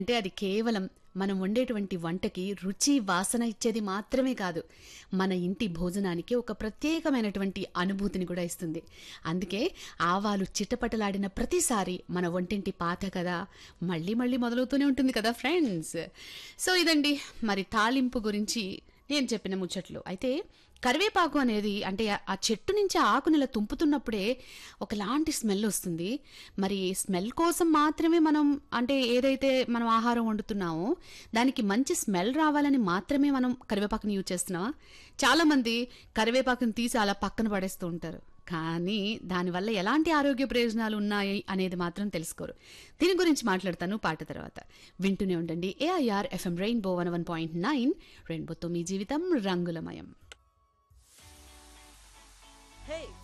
అంటే అది కేవలం మనం వండేటువంటి వంటకి రుచి వాసన ఇచ్చేది మాత్రమే కాదు మన ఇంటి భోజనానికి ఒక ప్రత్యేకమైనటువంటి అనుభూతిని కూడా ఇస్తుంది అందుకే ఆవాలు చిట్టపటలాడిన ప్రతిసారి మన వంటింటి పాత కదా మళ్ళీ మళ్ళీ మొదలవుతూనే ఉంటుంది కదా ఫ్రెండ్స్ సో ఇదండి మరి తాలింపు గురించి నేను చెప్పిన ముచ్చట్లు అయితే కరివేపాకు అనేది అంటే ఆ- ఆ చెట్టు నుంచి ఆ ఆకుని ఇలా తుంపుతున్నప్పుడే ఒకలాంటి స్మెల్ వస్తుంది మరి స్మెల్ కోసం మాత్రమే మనం అంటే ఏదైతే మనం ఆహారం వండుతున్నామో దానికి మంచి స్మెల్ రావాలని మాత్రమే మనం కరివేపాకుని యూజ్ చేస్తున్నామా చాలామంది కరివేపాకుని తీసి అలా పక్కన పడేస్తూ ఉంటారు కానీ దానివల్ల ఎలాంటి ఆరోగ్య ప్రయోజనాలు ఉన్నాయి అనేది మాత్రం తెలుసుకోరు దీని గురించి మాట్లాడతాను పాట తర్వాత వింటూనే ఉండండి AIR FM Rainbow one one point nine రెయిన్బోతో మీ జీవితం రంగులమయం Hey,